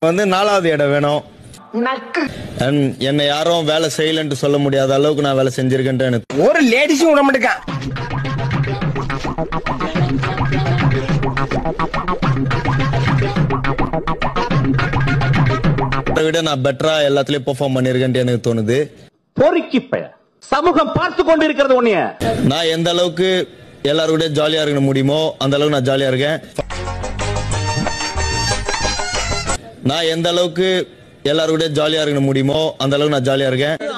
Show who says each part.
Speaker 1: வந்து நாலாவது இடம் வேணும் And என்னை யாரும் வேலை செய்யலன்ட்டு சொல்ல முடியாத அளவுக்கு நான் வேலை செஞ்சிருக்கேன்ட்டு எனக்கு
Speaker 2: ஒரு லேடிஸும் விட மாட்டேங்க
Speaker 1: அதை விட நான் பெட்டரா எல்லாத்துலயும் பெர்ஃபார்ம் பண்ணிருக்கேன்ட்டு எனக்கு தோணுது
Speaker 3: பொறுக்கி பெய சமூகம் பார்த்து கொண்டிருக்கிறது உன்னைய
Speaker 1: நான் எந்த அளவுக்கு எல்லாரும் கூட ஜாலியா இருக்க முடியுமோ அந்த அளவுக்கு நான் ஜாலியா இருக்கேன் நான் எந்த அளவுக்கு எல்லாரும் கூட ஜாலியா இருக்க முடியுமோ அந்த அளவுக்கு நான் ஜாலியா இருக்கேன்